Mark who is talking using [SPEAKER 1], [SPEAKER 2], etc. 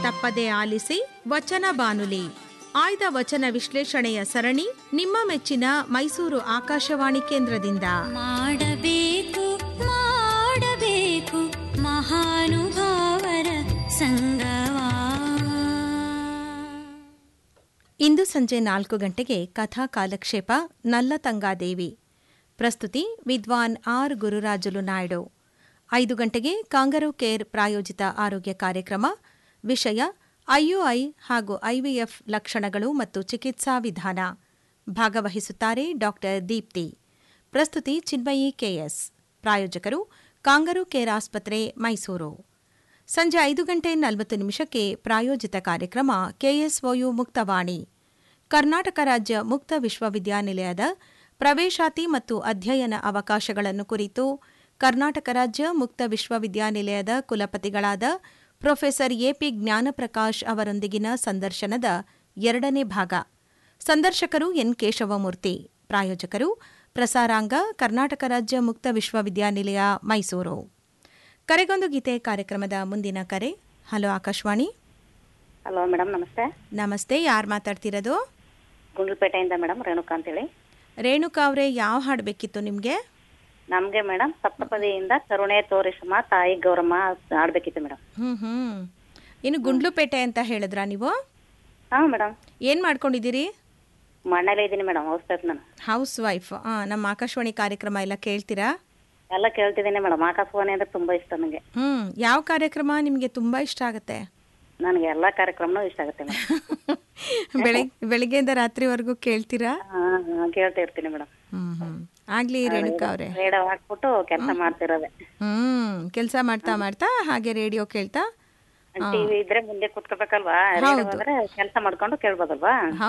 [SPEAKER 1] ತಪ್ಪದೆ ಆಲಿಸಿ ವಚನ ಬಾನುಲಿ ಆಯ್ದ ವಚನ ವಿಶ್ಲೇಷಣೆಯ ಸರಣಿ ನಿಮ್ಮ ಮೆಚ್ಚಿನ ಮೈಸೂರು ಆಕಾಶವಾಣಿ ಕೇಂದ್ರದಿಂದ
[SPEAKER 2] ಮಾಡಬೇಕು ಮಾಡಬೇಕು ಮಹಾನುಭಾವರ ಸಂಗವಾ
[SPEAKER 1] ಇಂದು ಸಂಜೆ ನಾಲ್ಕು ಗಂಟೆಗೆ ಕಥಾ ಕಾಲಕ್ಷೇಪ ನಲ್ಲತಂಗಾದೇವಿ ಪ್ರಸ್ತುತಿ ವಿದ್ವಾನ್ ಆರ್ ಗುರುರಾಜುಲು ನಾಯ್ಡು ಐದು ಗಂಟೆಗೆ ಕಾಂಗರು ಕೇರ್ ಪ್ರಾಯೋಜಿತ ಆರೋಗ್ಯ ಕಾರ್ಯಕ್ರಮ ವಿಷಯ ಐಯುಐ ಹಾಗೂ ಐವಿಎಫ್ ಲಕ್ಷಣಗಳು ಮತ್ತು ಚಿಕಿತ್ಸಾ ವಿಧಾನ ಭಾಗವಹಿಸುತ್ತಾರೆ ಡಾಕ್ಟರ್ ದೀಪ್ತಿ ಪ್ರಸ್ತುತಿ ಚಿನ್ಮಯಿ ಕೆಎಸ್ ಪ್ರಾಯೋಜಕರು ಕಾಂಗರು ಕೇರ್ ಆಸ್ಪತ್ರೆ ಮೈಸೂರು ಸಂಜೆ ಐದು ಗಂಟೆ ನಲವತ್ತು ನಿಮಿಷಕ್ಕೆ ಪ್ರಾಯೋಜಿತ ಕಾರ್ಯಕ್ರಮ ಕೆಎಸ್ಒಯು ಮುಕ್ತವಾಣಿ ಕರ್ನಾಟಕ ರಾಜ್ಯ ಮುಕ್ತ ವಿಶ್ವವಿದ್ಯಾನಿಲಯದ ಪ್ರವೇಶಾತಿ ಮತ್ತು ಅಧ್ಯಯನ ಅವಕಾಶಗಳನ್ನು ಕುರಿತು ಕರ್ನಾಟಕ ರಾಜ್ಯ ಮುಕ್ತ ವಿಶ್ವವಿದ್ಯಾನಿಲಯದ ಕುಲಪತಿಗಳಾದ ಪ್ರೊಫೆಸರ್ ಎಪಿ ಜ್ಞಾನಪ್ರಕಾಶ್ ಅವರೊಂದಿಗಿನ ಸಂದರ್ಶನದ ಎರಡನೇ ಭಾಗ ಸಂದರ್ಶಕರು ಎನ್ ಕೇಶವಮೂರ್ತಿ ಪ್ರಾಯೋಜಕರು ಪ್ರಸಾರಾಂಗ ಕರ್ನಾಟಕ ರಾಜ್ಯ ಮುಕ್ತ ವಿಶ್ವವಿದ್ಯಾನಿಲಯ ಮೈಸೂರು ಕರೆಗೊಂದು ಗೀತೆ ಕಾರ್ಯಕ್ರಮದ ಮುಂದಿನ ಕರೆ ಹಲೋ ಆಕಾಶವಾಣಿ
[SPEAKER 3] ಹಲೋ ಮೇಡಮ್ ನಮಸ್ತೆ
[SPEAKER 1] ನಮಸ್ತೆ ಯಾರು ಮಾತಾಡ್ತಿರೋದು
[SPEAKER 3] ಗುಂಡ್ಲುಪೇಟೆಯಿಂದ ಮೇಡಮ್ ರೇಣುಕಾ ಅಂತೇಳಿ
[SPEAKER 1] ರೇಣುಕಾ ಅವರೇ ಯಾವ ಹಾಡು ಬೇಕಿತ್ತು ನಿಮಗೆ
[SPEAKER 3] ನಮಗೆ ಮೇಡಮ್ ಸಪ್ತಪದಿಯಿಂದ ಕರುಣೆ ತೋರಿಸಮ್ಮ ತಾಯಿ ಗೌರಮ್ಮ ಆಡ್ಬೇಕಿತ್ತು ಮೇಡಮ್
[SPEAKER 1] ಹ್ಞೂ ಹ್ಞೂ ಇನ್ನು ಗುಂಡ್ಲುಪೇಟೆ ಅಂತ ಹೇಳಿದ್ರಾ ನೀವು
[SPEAKER 3] ಹಾಂ ಮೇಡಮ್
[SPEAKER 1] ಏನು ಮಾಡ್ಕೊಂಡಿದ್ದೀರಿ
[SPEAKER 3] ಮಣ್ಣಲ್ಲೇ ಇದ್ದೀನಿ ಮೇಡಮ್ ಔಷಧ ನಾನು
[SPEAKER 1] ಹೌಸ್ ವೈಫ್ ಹಾಂ ನಮ್ಮ ಆಕಾಶವಾಣಿ ಕಾರ್ಯಕ್ರಮ ಎಲ್ಲ ಕೇಳ್ತೀರಾ
[SPEAKER 3] ಎಲ್ಲ ಕೇಳ್ತಿದ್ದೀನಿ ಮೇಡಮ್ ಆಕಾಶವಾಣಿ ಅಂದ್ರೆ ತುಂಬಾ ಇಷ್ಟ ನನಗೆ
[SPEAKER 1] ಹ್ಞೂ ಯಾವ ಕಾರ್ಯಕ್ರಮ ನಿಮಗೆ ತುಂಬ ಇಷ್ಟ ಆಗುತ್ತೆ
[SPEAKER 3] ನನಗೆ ಎಲ್ಲ ಕಾರ್ಯಕ್ರಮನೂ ಇಷ್ಟ ಆಗುತ್ತೆ ಮೇಡಮ್
[SPEAKER 1] ಬೆಳಿಗ್ಗೆ ಬೆಳಿಗ್ಗೆಯಿಂದ ರಾತ್ರಿವರೆಗೂ ಕೇಳ್ತೀರಾ
[SPEAKER 3] ಹಾಂ ಹಾಂ ಕೇಳ್ತಾ ಇರ್ತೀನಿ ಮೇಡಮ್
[SPEAKER 1] ಹ್ಞೂ ಹ್ಞೂ ಆಗಲಿ ರೇಣುಕಾ ಅವರೇ
[SPEAKER 3] ರೇಡಿಯೋ ಹಾಕ್ಬಿಟ್ಟು ಕೆಲಸ ಮಾಡ್ತಿರೋದೆ
[SPEAKER 1] ಹ್ಮ್ ಕೆಲಸ ಮಾಡ್ತಾ ಮಾಡ್ತಾ ಹಾಗೆ ರೇಡಿಯೋ ಕೇಳ್ತಾ
[SPEAKER 3] ಟಿವಿ ಇದ್ರೆ ಮುಂದೆ ಕುತ್ಕೋಬೇಕಲ್ವಾ ರೇಡಿಯೋ ಆದ್ರೆ ಕೆಲಸ ಮಾಡ್ಕೊಂಡು ಕೇಳ್ಬೋದಲ್ವಾ